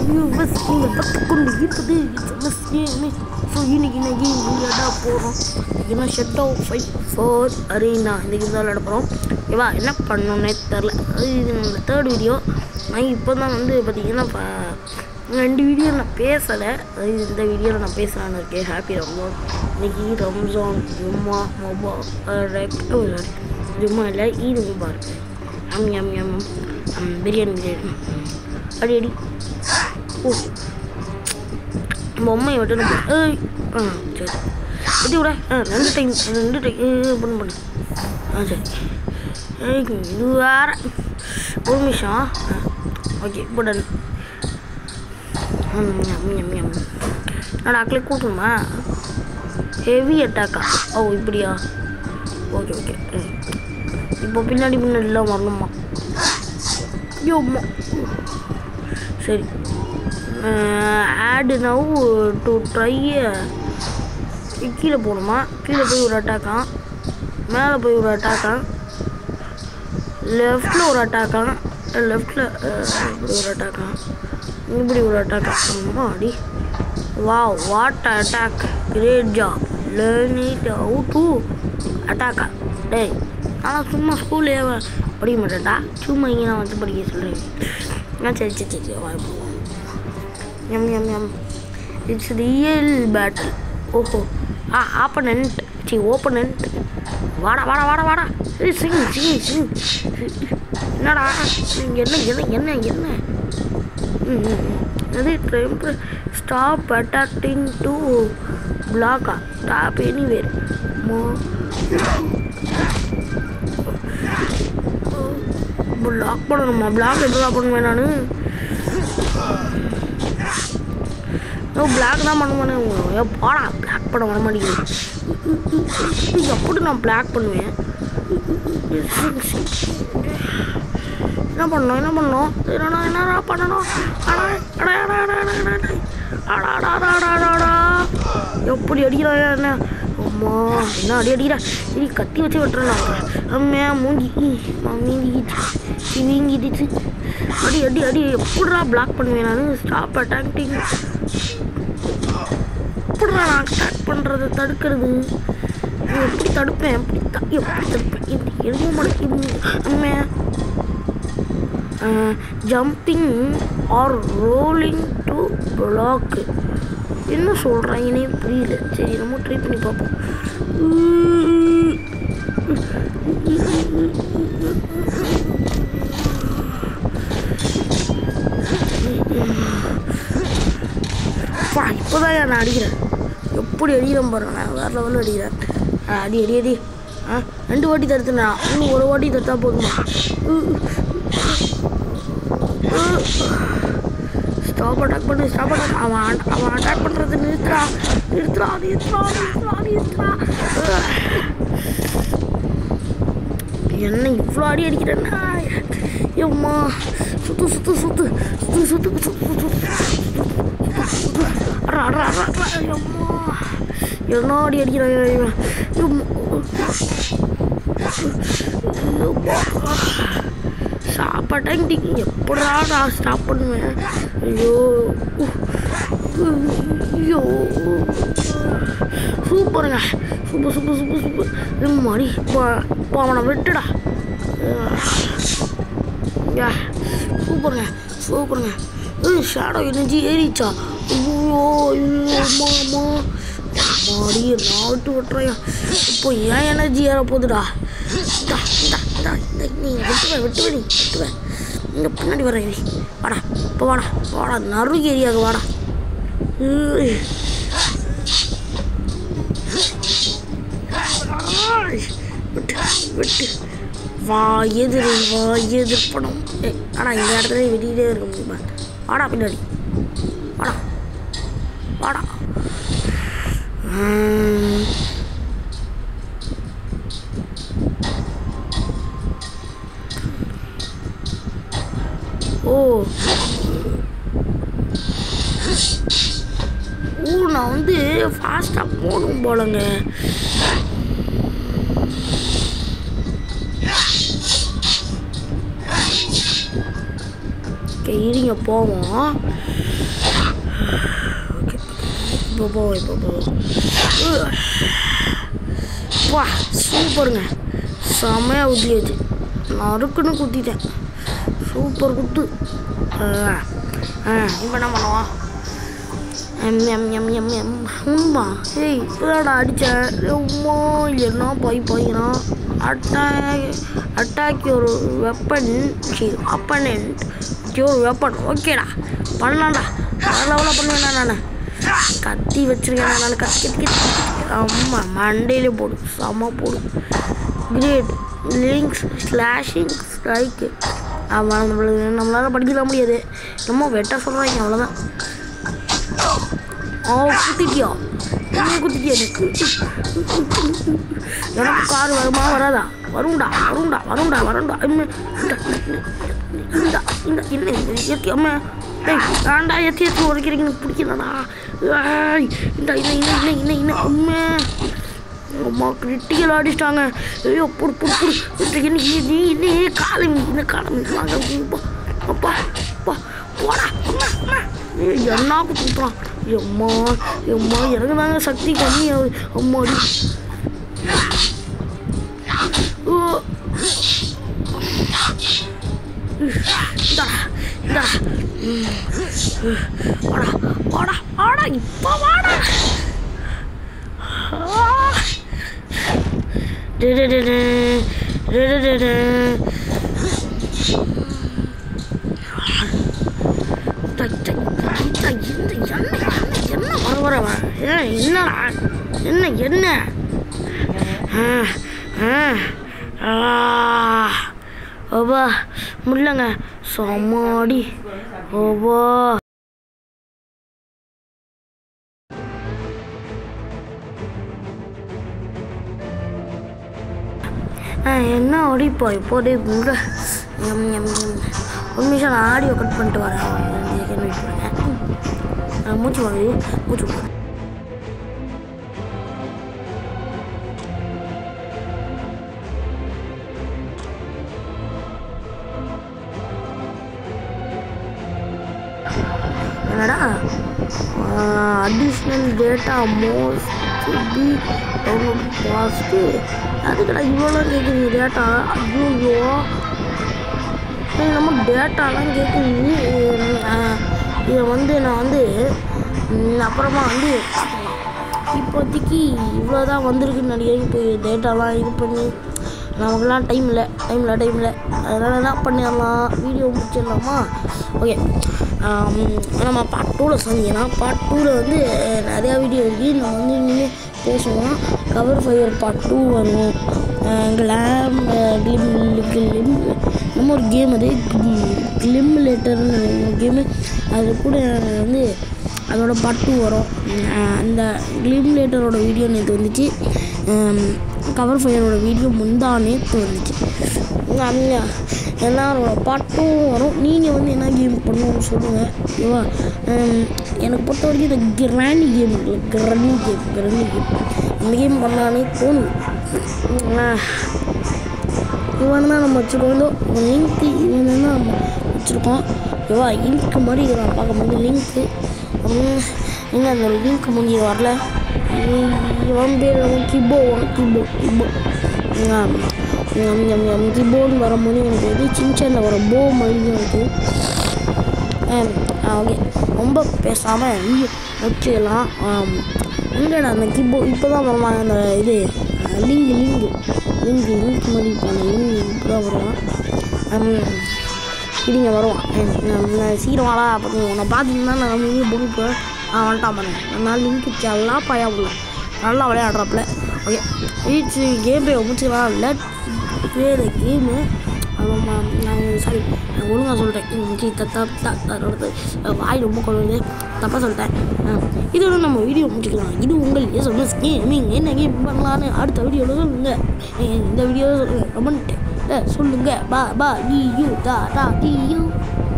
Viewers நீங்கள் பார்த்து கொண்டு இருப்பது எஸ்எம்எஸ் கேமி ஸோ இன்னைக்கு நான் கேம் விளையாட போகிறோம் ஏன்னா shut out five four arena இன்றைக்கி தான் விளையாட போகிறோம் இவா என்ன பண்ணணுன்னே தெரில அது இது நம்ம தேர்ட் வீடியோ நான் இப்போ தான் வந்து பார்த்தீங்கன்னா ப- ரெண்டு வீடியோ நான் பேசலை அது இந்த வீடியோவில் நான் பேசலான்னு இருக்கேன் ஹாப்பி ரம்ஜான் இன்னைக்கு ரம்ஜான் ஜும்மா மொபா ரெக் ஜும்மா இல்லை ஈது முபாரக் அம் எம் எம் அம் பிரியாணி பிரியாணி அடி அடி ஓ பொம்மையை விட்டு நம்ம ஏய் ஆ சரி வெட்டி விட ஆ ரெண்டு டைம் ரெண்டு டைம் பண்ணு பண்ணு ஆ சரி ஏய் இது வேற ஒரு நிமிஷம் ஆ ஓகே இப்போ டன் நான் அக்களை கூட்டணுமா ஹெவி அட்டாக்கா ஓ இப்படியா ஓகே ஓகே இப்போ பின்னாடி முன்னாடிலாம் வரணுமா ஐயோம்மா சரி ஆடு நவ் டு ட்ரை கீழே போகணுமா கீழே போய் ஒரு அட்டாக்கான் மேலே போய் ஒரு அட்டாக்கான் லெஃப்டில் ஒரு அட்டாக்கான் லெஃப்டில் இப்படி ஒரு அட்டாக்கான் இப்படி ஒரு அட்டாக்கா அம்மா அடி வா what attack great job learn it how to அட்டாக்கா டேய் ஆனால் சும்மா ஸ்கூல்லே படிக்க மாட்டேன்டா சும்மா இங்கே நான் வந்து படிக்க சொல்கிறேன் ஆ சரி சரி சரி வாய்ப்பு எம் எம் எம் இட்ஸ் ரியல் பேட்டில் ஓஹோ ஆ ஆப்பனண்ட் சி ஓப்பனண்ட் வாடா வாடா வாடா வாடா ஏய் சிங் சிங் சிங் என்னடா நீங்க என்ன என்ன என்ன என்ன ம், ம், ம். அது ட்ரெம்ப் ஸ்டாப் அட்டாக்டிங் டு பிளாக்கா ஸ்டாப் எனிவேர் மோ பிளாக் பண்ணணுமா பிளாக் எப்படி பண்ணுவேன் நான் ஓ பிளாக் தான் பண்ண மாட்டேன் ஏ போடா பிளாக் பண்ண வர மாட்டேங்குது எப்படி நான் பிளாக் பண்ணுவேன் என்ன பண்ணணும் என்ன பண்ணணும் என்னடா என்னடா பண்ணணும் அடா, அடா, அடா, அடா, அடா, அடா, அடா. அடா, அடா, அடா, அடா, அடா, அடா. எப்படி அடிக்கிறான் என்ன அம்மா என்ன அடி அடிக்கிறா இடி கத்தி வச்சு வெட்டுறேன் அம்மையா மூஞ்சி மீங்கிச்சு வீங்கிடுச்சு அடி அடி அடி எப்படிடா பிளாக் பண்ணுவேன் நான் ஸ்டாப் அட்டாக்டிங் எப்படிடா நான் அட்டாக் பண்ணுறது தடுக்கிறது நான் எப்படி தடுப்பேன் எப்படி த- எப்படி தடுப்பேன் எப்படி எதுவும் மடக்கி அம்மையா jumping or rolling to block என்ன சொல்கிறாங்கன்னே புரியல சரி நம்ம ட்ரை பண்ணி பார்ப்போம் அப்பா இப்போதான் நான் அடிக்கிறேன் எப்படி அடிக்கிறேன் பாருங்க நான் வேறு லெவலில் அடிக்கிறேன் ஆ, அடி அடி அடி ஆ ரெண்டு வாட்டி தடுத்துனா இன்னும் ஒரு வாட்டி தடுத்தா போதுமா ஸ்டாப் அட்டாக் பண்ணு ஸ்டாப் அட்டாக் அவன் அட்- அவன் அட்டாக் பண்ணுறது நிறுத்துறா நிறுத்துறா நிறுத்துறா நிறுத்துறா நிறுத்துறா என்ன இவ்வளோ அடி அடிக்கிறேன்னா எம்மா சுத்து சுத்து சுத்து சுத்து சுத்து சுத்து சுத்து அடா அடா அடா அடா எம்மா என்ன அடி அடிக்கிறான் இவன் எம்மா சாப்பாட்டாங்க எப்படா நான் ஸ்டாப் பண்ணுவேன் ஐயோ ஐயோ சூப்பருங்க சூப்பர் சூப்பர் சூப்பர் சூப்பர் இது மாதிரி இப்போ இப்போ அவனை விட்டுடா யா சூப்பருங்க சூப்பருங்க ஏய் ஷேடோ எனர்ஜி ஏறிச்சா ஐயோ ஐயோ அம்மா அம்மா மாடி நாட்டு விட்டுறையா இப்போ ஏன் எனர்ஜி ஏற போகுதுடா இந்தா இந்தா இந்தா இந்த நீ விட்டுவேன் விட்டுவேன் நீ விட்டுவேன் இங்கே பின்னாடி வரேன் நீ வாடா இப்போ வாடா வாடா நறு ஏரியாவுக்கு வாடா ஏய். ஆய். விட்டு விட்டு வா எதிர் வா எதிர் படம் ஏய் ஆனால் இந்த இடத்துல வெளியிலே இருக்க முடியுமா வாடா பின்னாடி வாடா வாடா உம். ஓ ஓ நான் வந்து ஃபாஸ்ட்டாக போகணும் போலங்க ஓகே இருங்க போவோம் ஓகே இப்போ போ இப்போ போ வா சூப்பருங்க செம்மையாக ஊற்றியாச்சு நறுக்குன்னு குத்திட்டேன் சூப்பர் குத்து ஆ ஆ இப்போ என்ன பண்ணுவோம் எம் எம் எம் எம் எம் உண்மா ஏய் இப்போதான்டா அடித்தேன் ரொம்ப என்ன போய் போயிடும் அட்டாக் அட்டாக் ஒரு வெப்பன் சி அப்பனண்ட் ஒரு வெப்பன் ஓகேடா பண்ணலாம்டா வேற லெவலில் பண்ணுவேன் நான் கத்தி வச்சிருக்கேன் நான் கத்தி கத்தி கத்தி ஆமாம் மண்டையிலே போடு செம்ம போடு கிரேட் லிங்க்ஸ் ஸ்லாஷிங் ஸ்ட்ரைக்கு ஆமாம் நம்மளுக்கு நம்மளால் படிக்கலாம் முடியாது நம்ம வெட்ட சொல்கிறாங்க அவ்வளோதான் ஆ குத்திட்டியா என்ன குத்திட்டியா எனக்கு எனக்கு கார் வருமா வராதா வரும்டா வரும்டா வரும்டா வரும்டா இன்னும் இந்த இந்த இந்த என்ன இந்த ஏத்தி அம்மா டேய் ஆண்டா ஏத்தி ஏத்தி உரைக்கிறீங்க எனக்கு பிடிக்கலடா ஏய் இந்த இன்ன இன்ன இன்ன இன்ன இன்ன அம்மா அம்மா கிரிட்டிக்கல் அடிச்சிட்டாங்க ஐயோ புடு புடு புடு என்ன நீ என்ன காலம் இந்த காலம் வாங்க அப்பா அப்பா அப்பா போடா அம்மா அம்மா ஏய், என்ன குத்துறான் எம்மா எம்மா எனக்கு தாங்க சக்தி கம்மி ஆகுது அம்மாடி ஓ. இந்தா இந்தா ம். வாடா வாடா வாடா இப்போ வாடா ஆ. டு, டு, டு, டு. டு, டு, டு, டு. டை, டை, டை, இந்த என்ன என்ன என்ன வர வர வர ஏன் என்னடா என்ன என்ன ஆ, ஆ, ஆ. ஓபா முடியலங்க சமாடி ஓபா ஆ, என்ன ஓடிப்போ இப்போதே முட எம் எம் எம் ஒரு நிமிஷம் நான் ஆடியோ கட் பண்ணிட்டு வரேன் என்ன வெயிட் பண்ணுங்க ஆ, மூச்சு வாங்குது மூச்சு வாங்குது என்னடா additional data most be download fast அதுக்கடா இவ்வளோ கேட்குறீங்க டேட்டா ஐயோ நம்ம டேட்டாலாம் கேட்குறீங்க இதை வந்து நான் வந்து ம், அப்புறமா வந்து இப்போதைக்கு இவ்வளோ தான் வந்திருக்குன்னு நினைக்கிறேன் இப்போ டேட்டாலாம் இது பண்ணி நமக்குலாம் டைம் இல்லை டைம் இல்லை டைம் இல்லை அதனால் என்ன பண்ணிடலாம் வீடியோ முடிச்சிடலாமா ஓகே நம்ம பார்ட் டூவில் சொன்னீங்கன்னா பார்ட் டூவில் வந்து நிறையா வீடியோ இருக்குது நம்ம வந்து இனிமேல் பேசுவோம் கவர் ஃபயர் பார்ட் டூ வரும் கிளாம் கிளிம் கிளிம் நம்ம ஒரு கேம் அது கிளிம் லேட்டர்னு ஒரு கேமு அது கூட வந்து அதோட பார்ட் டூ வரும் அஹ் அந்த கிளிம் லேட்டரோட வீடியோ நேற்று வந்துச்சு கவர் ஃபயரோட வீடியோ முந்தா நேற்று வந்துச்சு அந்த எல்லாரோட பாட்டும் வரும் நீங்கள் வந்து என்ன கேம் பண்ணணும்னு சொல்லுங்கள் ஓகேவா ஹம், எனக்கு பொறுத்த வரைக்கும் இந்த கிராணி கேம் இருக்குல்ல கிராணி கேம் கிராணி கேம் அந்த கேம் பண்ணலானே தோணும் ஆஹ், இவன் தான் நம்ம வச்சுருக்கோம் இதோ லிங்க்கு இவன் தான் நம்ம வச்சுருக்கோம் ஓகேவா லிங்க் மாதிரி இதை நான் பார்க்கும்போது லிங்க்கு இன்னும் அந்த லிங்க் முடிஞ்சு வரல இவன் பேர் கிபோ கிபோ கிபோ கிபோன்னு வரும்போது எனக்கு வந்து சின்சனில் வர போ மாதிரி தான் இருக்குது ஓகே ரொம்ப பேசாமல் வீடியோ வச்சுக்கலாம் எங்கடா அந்த கிபோ இப்போ தான் வருவாங்க அந்த இது லிங்க் லிங்க் லிங்க் லிங்க் மாதிரி இருப்பாங்க லிங்க் இப்போ தான் வருவான் இடிங்க வருவான் நான் சீக்கிரம் வாடா அப்போ உன்னை பார்த்துட்டு நான் வீடியோ போட்டுப்பேன் ஆ வந்துட்டான் பாருங்க நான் லிங்க் எல்லாம் பயா உள்ள நல்லா விளையாடுறாப்புல ஓகே வீச்சு கேம் போய் முடிச்சுக்கலாம் லெட் ப்ளே த கேமு நான் சாரி நான் ஒழுங்காக சொல்லிட்டேன் இன்னைக்கு தத்தா தத்தோட வாய் ரொம்ப கொள்வது தப்பாக சொல்லிட்டேன் ஆ, இதோட நம்ம வீடியோ முடிச்சுக்கலாம் இது உங்கள் எஸ்எம்எஸ் கேமிங் என்ன கேம் பண்ணலான்னு அடுத்த வீடியோவில் சொல்லுங்கள் இந்த வீடியோவில் சொல்லுங்கள் கமெண்ட் சொல்லுங்கள் பா பா டி யூ தா டா டி யூ